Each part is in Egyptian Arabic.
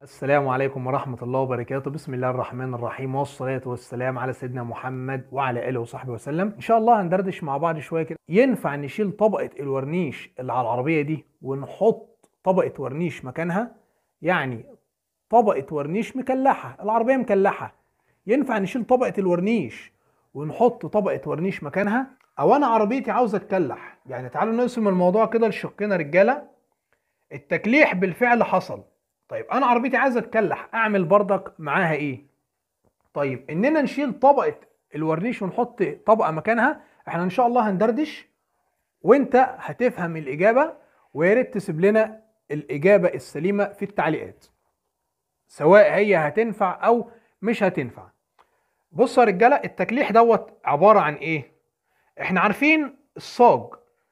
السلام عليكم ورحمة الله وبركاته بسم الله الرحمن الرحيم والصلاة والسلام على سيدنا محمد وعلى آله وصحبه وسلم إن شاء الله هندردش مع بعض شوية كده ينفع نشيل طبقة الورنيش اللي على العربية دي ونحط طبقة ورنيش مكانها يعني طبقة ورنيش مكلحة العربية مكلحة ينفع نشيل طبقة الورنيش ونحط طبقة ورنيش مكانها أو أنا عربيتي عاوز أتكلح يعني تعالوا نقسم الموضوع كده لشقنا رجالة التكليح بالفعل حصل طيب انا عربيتي عايز اتكلح اعمل بردك معاها ايه طيب اننا نشيل طبقه الورنيش ونحط طبقه مكانها احنا ان شاء الله هندردش وانت هتفهم الاجابه ويا ريت تسيب لنا الاجابه السليمه في التعليقات سواء هي هتنفع او مش هتنفع بصوا يا رجاله التكليح دوت عباره عن ايه احنا عارفين الصاج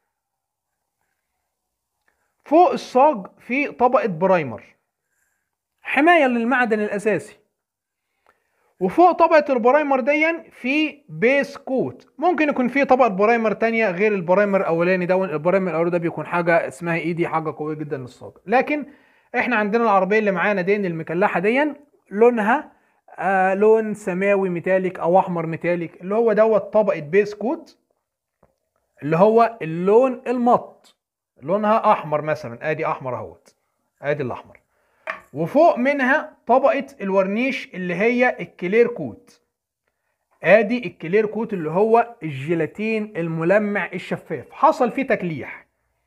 فوق الصاج في طبقه برايمر حمايه للمعدن الاساسي وفوق طبقه البرايمر دي في بيس كوت ممكن يكون في طبقه برايمر تانية غير البرايمر الاولاني ده البرايمر الاولاني ده بيكون حاجه اسمها ايدي حاجه قويه جدا للصاج لكن احنا عندنا العربيه اللي معانا دي المكلحه دي لونها آه لون سماوي ميتاليك او احمر ميتاليك اللي هو دوت طبقه بيس كوت اللي هو اللون المط لونها احمر مثلا ادي احمر اهوت ادي الاحمر وفوق منها طبقة الورنيش اللي هي الكلير كوت ادي الكلير كوت اللي هو الجيلاتين الملمع الشفاف حصل فيه تكليح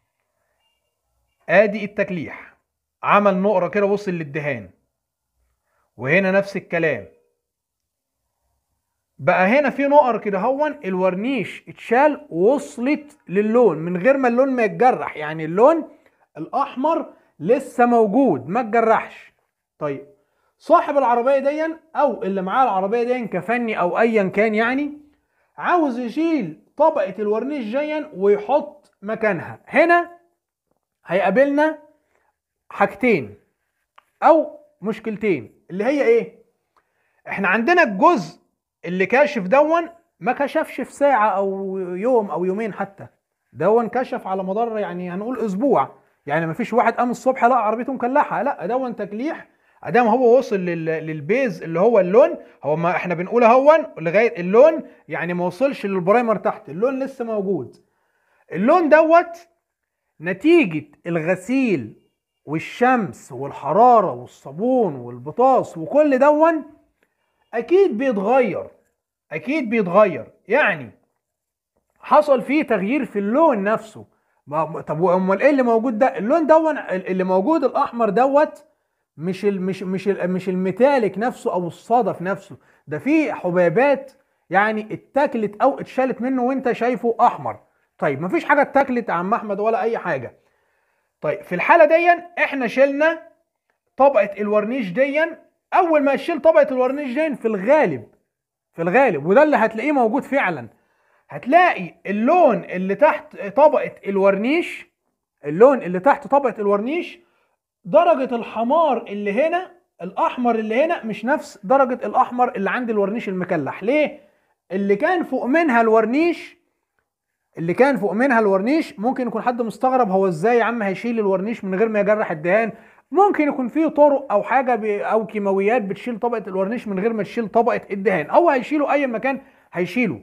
ادي التكليح عمل نقرة كده وصل للدهان وهنا نفس الكلام بقى هنا في نقر كده هون الورنيش اتشال وصلت للون من غير ما اللون ما يتجرح يعني اللون الاحمر لسه موجود ما اتجرحش طيب صاحب العربيه دي او اللي معاه العربيه دي كفني او ايا كان يعني عاوز يشيل طبقه الورنيش جيا ويحط مكانها هنا هيقابلنا حاجتين او مشكلتين اللي هي ايه احنا عندنا الجزء اللي كاشف دون ما كشفش في ساعه او يوم او يومين حتى دون كشف على مدار يعني هنقول اسبوع يعني مفيش واحد قام الصبح لقى عربيته مكلحه لا دون تكليح ادام هو وصل لل... للبيز اللي هو اللون هو ما احنا بنقول اهون لغايه اللون يعني ما وصلش للبرايمر تحت اللون لسه موجود اللون دوت نتيجه الغسيل والشمس والحراره والصابون والبطاس وكل دون اكيد بيتغير اكيد بيتغير يعني حصل فيه تغيير في اللون نفسه ما طب امال ايه اللي موجود ده اللون دون اللي موجود الاحمر دوت مش ال مش مش ال مش الميتاليك نفسه او الصدف نفسه ده في حبيبات يعني اتاكلت او اتشالت منه وانت شايفه احمر طيب مفيش حاجه اتاكلت يا عم احمد ولا اي حاجه طيب في الحاله دي احنا شلنا طبقه الورنيش دي اول ما تشيل طبقه الورنيش دي في الغالب في الغالب وده اللي هتلاقيه موجود فعلا هتلاقي اللون اللي تحت طبقة الورنيش اللون اللي تحت طبقة الورنيش درجة الحمار اللي هنا الأحمر اللي هنا مش نفس درجة الأحمر اللي عند الورنيش المكلح ليه؟ اللي كان فوق منها الورنيش اللي كان فوق منها الورنيش ممكن يكون حد مستغرب هو ازاي يا عم هيشيل الورنيش من غير ما يجرح الدهان ممكن يكون فيه طرق او حاجه ب... او كيماويات بتشيل طبقه الورنيش من غير ما تشيل طبقه الدهان او هيشيله اي مكان هيشيله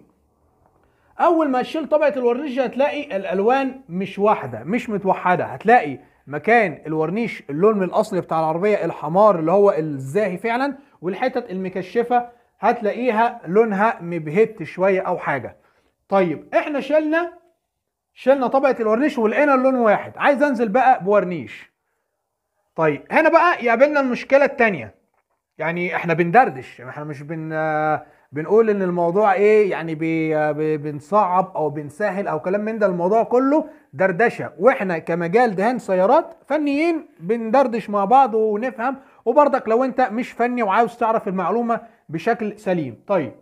اول ما تشيل طبقه الورنيش هتلاقي الالوان مش واحده مش متوحده هتلاقي مكان الورنيش اللون الاصلي بتاع العربيه الحمار اللي هو الزاهي فعلا والحتت المكشفه هتلاقيها لونها مبهت شويه او حاجه طيب احنا شلنا شلنا طبقه الورنيش ولقينا اللون واحد عايز انزل بقى بورنيش طيب هنا بقى يقابلنا المشكله الثانيه يعني احنا بندردش احنا مش بن بنقول ان الموضوع ايه يعني بي بي بنصعب او بنسهل او كلام من ده الموضوع كله دردشه واحنا كمجال دهان سيارات فنيين بندردش مع بعض ونفهم وبرضك لو انت مش فني وعاوز تعرف المعلومه بشكل سليم طيب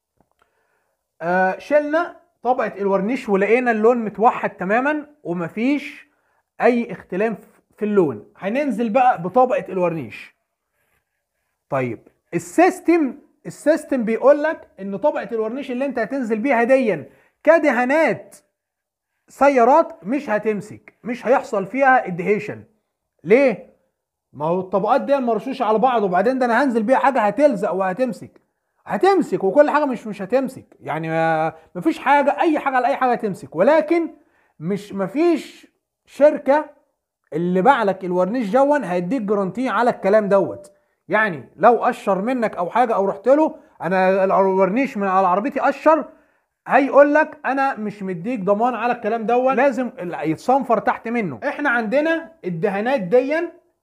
آه شلنا طبقه الورنيش ولقينا اللون متوحد تماما ومفيش اي اختلاف في اللون هننزل بقى بطبقه الورنيش طيب السيستم السيستم بيقول لك ان طبقه الورنيش اللي انت هتنزل بيها ديا كدهانات سيارات مش هتمسك مش هيحصل فيها ادهيشن ليه ما هو الطبقات دي مرشوشه على بعض وبعدين ده انا هنزل بيها حاجه هتلزق وهتمسك هتمسك وكل حاجه مش مش هتمسك يعني ما مفيش حاجه اي حاجه على اي حاجه هتمسك ولكن مش مفيش شركه اللي باع لك الورنيش دون هيديك جرانتي على الكلام دوت يعني لو قشر منك او حاجه او رحت له انا الورنيش من على عربيتي قشر هيقول لك انا مش مديك ضمان على الكلام دوت لازم يتصنفر تحت منه احنا عندنا الدهانات دي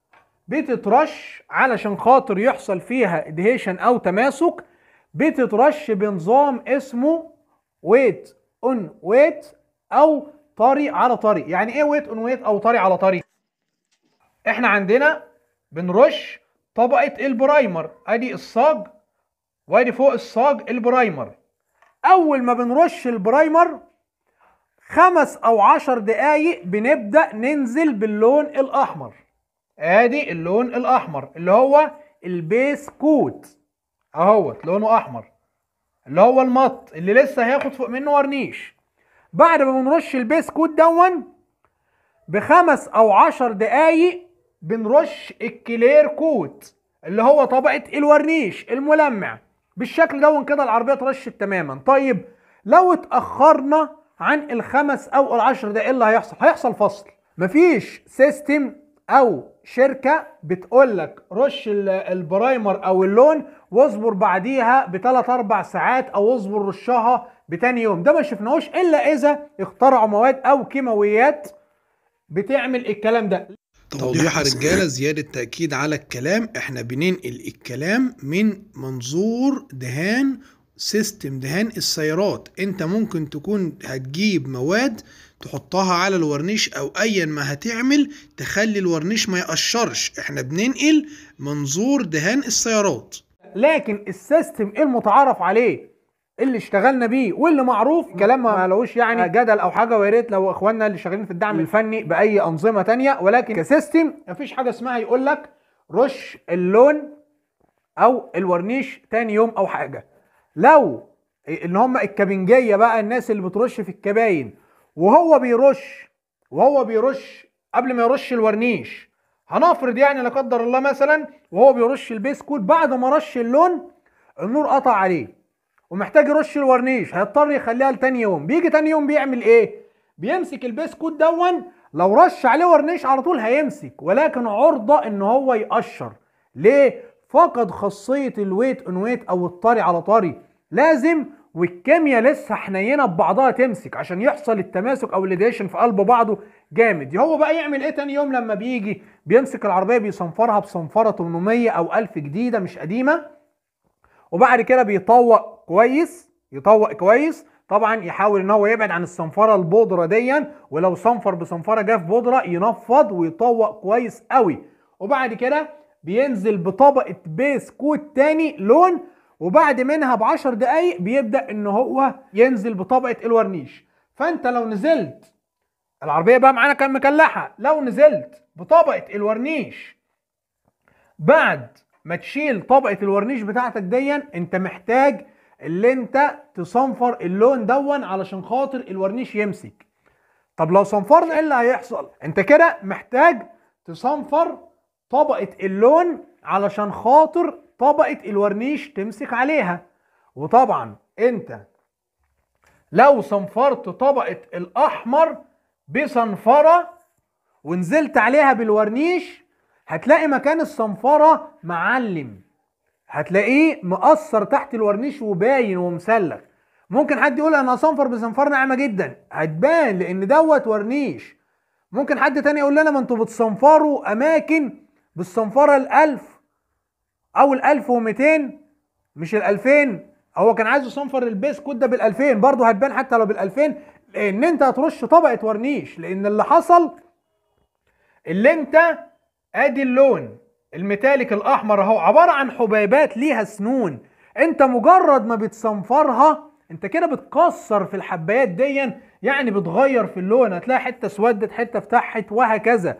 بتترش علشان خاطر يحصل فيها ادهيشن او تماسك بتترش بنظام اسمه ويت اون ويت او طري على طري يعني ايه ويت اون ويت او طري على طري احنا عندنا بنرش طبقة البرايمر ادي الصاج وادي فوق الصاج البرايمر اول ما بنرش البرايمر خمس او عشر دقايق بنبدأ ننزل باللون الاحمر ادي اللون الاحمر اللي هو البيس كوت اهوت لونه احمر اللي هو المط اللي لسه هياخد فوق منه ورنيش بعد ما بنرش البيس كوت دون بخمس او عشر دقايق بنرش الكلير كوت اللي هو طبقة الورنيش الملمع بالشكل دون كده العربية اترشت تماما طيب لو اتأخرنا عن الخمس او العشر دقايق اللي هيحصل هيحصل فصل مفيش سيستم او شركه بتقول لك رش البرايمر او اللون واصبر بعديها بثلاث اربع ساعات او اصبر رشها بتاني يوم ده ما شفناهوش الا اذا اخترعوا مواد او كيماويات بتعمل الكلام ده توضيح يا رجاله زياده تاكيد على الكلام احنا بننقل الكلام من منظور دهان سيستم دهان السيارات انت ممكن تكون هتجيب مواد تحطها على الورنيش او ايا ما هتعمل تخلي الورنيش ما يقشرش احنا بننقل منظور دهان السيارات لكن السيستم المتعارف عليه اللي اشتغلنا بيه واللي معروف كلام ما لهوش يعني جدل او حاجه ويا ريت لو اخواننا اللي شغالين في الدعم الفني باي انظمه تانية ولكن كسيستم مفيش حاجه اسمها يقول لك رش اللون او الورنيش تاني يوم او حاجه لو ان هم الكابنجيه بقى الناس اللي بترش في الكباين وهو بيرش وهو بيرش قبل ما يرش الورنيش هنفرض يعني لا قدر الله مثلا وهو بيرش البسكوت بعد ما رش اللون النور قطع عليه ومحتاج يرش الورنيش هيضطر يخليها لتاني يوم بيجي تاني يوم بيعمل ايه بيمسك البسكوت دون لو رش عليه ورنيش على طول هيمسك ولكن عرضة ان هو يقشر ليه فقد خاصية الويت ان ويت او الطري على طري لازم والكيمياء لسه حنينه ببعضها تمسك عشان يحصل التماسك او الليديشن في قلب بعضه جامد هو بقى يعمل ايه تاني يوم لما بيجي بيمسك العربيه بيصنفرها بصنفره 800 او 1000 جديده مش قديمه وبعد كده بيطوق كويس يطوق كويس طبعا يحاول ان هو يبعد عن الصنفره البودره ديا ولو صنفر بصنفره جاف بودره ينفض ويطوق كويس قوي وبعد كده بينزل بطبقه بيس كوت تاني لون وبعد منها ب 10 دقايق بيبدا ان هو ينزل بطبقه الورنيش فانت لو نزلت العربيه بقى معانا كان مكلحه لو نزلت بطبقه الورنيش بعد ما تشيل طبقه الورنيش بتاعتك ديا انت محتاج اللي انت تصنفر اللون دون علشان خاطر الورنيش يمسك طب لو صنفرنا ايه اللي هيحصل انت كده محتاج تصنفر طبقه اللون علشان خاطر طبقة الورنيش تمسك عليها وطبعا انت لو صنفرت طبقة الاحمر بصنفرة ونزلت عليها بالورنيش هتلاقي مكان الصنفرة معلم هتلاقيه مقصر تحت الورنيش وباين ومسلخ ممكن حد يقول انا اصنفر بصنفرة ناعمة جدا هتبان لان دوت ورنيش ممكن حد تاني يقول لنا ما انتوا بتصنفروا اماكن بالصنفرة الالف او ال 1200 مش ال 2000 هو كان عايز يصنفر البيس كود ده بال 2000 برضه هتبان حتى لو بال 2000 لان انت هترش طبقه ورنيش لان اللي حصل اللي انت ادي اللون الميتاليك الاحمر اهو عباره عن حبيبات ليها سنون انت مجرد ما بتصنفرها انت كده بتكسر في الحبايات دي يعني بتغير في اللون هتلاقي حته اسودت حته فتحت وهكذا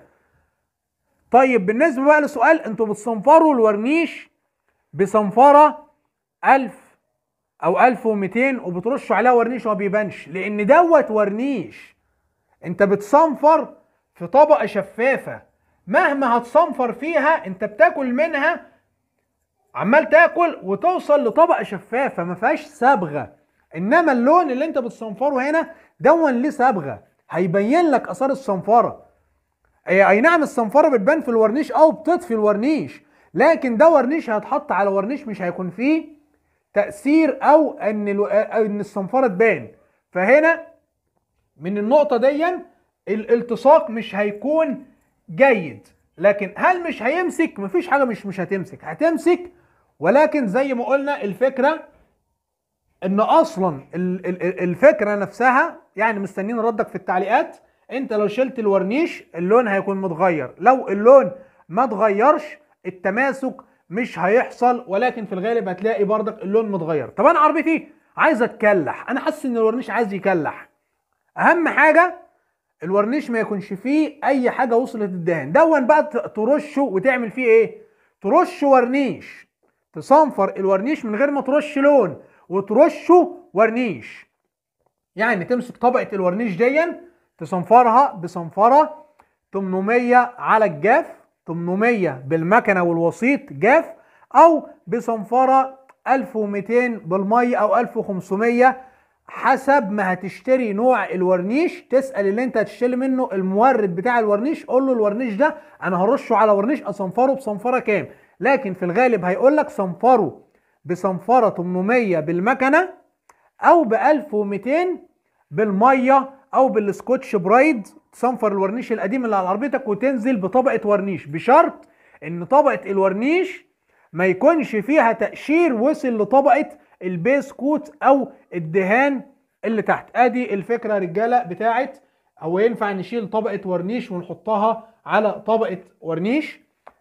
طيب بالنسبة بقى لسؤال انتوا بتصنفروا الورنيش بصنفرة 1000 او 1200 وبترشوا عليها ورنيش وما بيبانش لان دوت ورنيش انت بتصنفر في طبقة شفافة مهما هتصنفر فيها انت بتاكل منها عمال تاكل وتوصل لطبقه شفافه ما فيهاش صبغه انما اللون اللي انت بتصنفره هنا دون ليه صبغه هيبين لك اثار الصنفره اي أي نعم الصنفره بتبان في الورنيش او بتطفي الورنيش لكن ده ورنيش هيتحط على ورنيش مش هيكون فيه تاثير او ان الو... أو ان الصنفره تبان فهنا من النقطه دي الالتصاق مش هيكون جيد لكن هل مش هيمسك مفيش حاجه مش مش هتمسك هتمسك ولكن زي ما قلنا الفكره ان اصلا ال- ال- الفكره نفسها يعني مستنيين ردك في التعليقات انت لو شلت الورنيش اللون هيكون متغير لو اللون ما اتغيرش التماسك مش هيحصل ولكن في الغالب هتلاقي برضك اللون متغير طب انا عربيتي عايز اتكلح انا حاسس ان الورنيش عايز يكلح اهم حاجه الورنيش ما يكونش فيه اي حاجه وصلت الدهان دون بقى ت- ترشه وتعمل فيه ايه ترش ورنيش تصنفر الورنيش من غير ما ترش لون وترشه ورنيش يعني تمسك طبقه الورنيش دي تصنفرها بصنفره 800 على الجاف 800 بالمكنه والوسيط جاف او بصنفره 1200 بالميه او 1500 حسب ما هتشتري نوع الورنيش تسال اللي انت هتشتري منه المورد بتاع الورنيش قول له الورنيش ده انا هرشه على ورنيش اصنفره بصنفره كام لكن في الغالب هيقول لك صنفره بصنفره 800 بالمكنه او ب 1200 بالميه او بالسكوتش برايد تصنفر الورنيش القديم اللي على عربيتك وتنزل بطبقه ورنيش بشرط ان طبقه الورنيش ما يكونش فيها تقشير وصل لطبقه البيس كوت او الدهان اللي تحت ادي الفكره يا رجاله بتاعت هو ينفع نشيل طبقه ورنيش ونحطها على طبقه ورنيش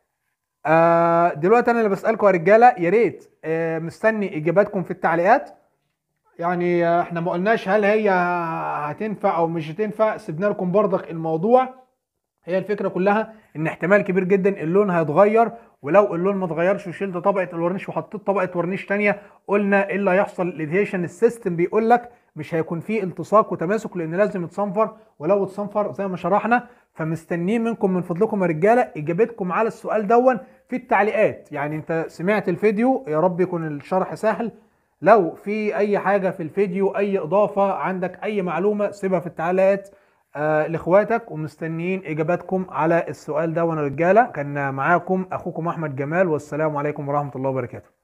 آه دلوقتي انا اللي بسالكم يا رجاله يا ريت آه مستني اجاباتكم في التعليقات يعني آه، احنا ما قلناش هل هي هتنفع او مش هتنفع سيبنا لكم برضك الموضوع هي الفكره كلها ان احتمال كبير جدا اللون هيتغير ولو اللون ما اتغيرش وشلت طبقه الورنيش وحطيت طبقه ورنيش تانية قلنا ايه اللي هيحصل الادهيشن السيستم بيقول لك مش هيكون فيه التصاق وتماسك لان لازم يتصنفر ولو اتصنفر زي ما شرحنا فمستنيين منكم من فضلكم يا رجاله اجابتكم على السؤال دون في التعليقات يعني انت سمعت الفيديو يا رب يكون الشرح سهل لو في اي حاجه في الفيديو اي اضافه عندك اي معلومه سيبها في التعليقات آه لاخواتك ومستنيين اجاباتكم على السؤال ده وانا رجاله كان معاكم اخوكم احمد جمال والسلام عليكم ورحمه الله وبركاته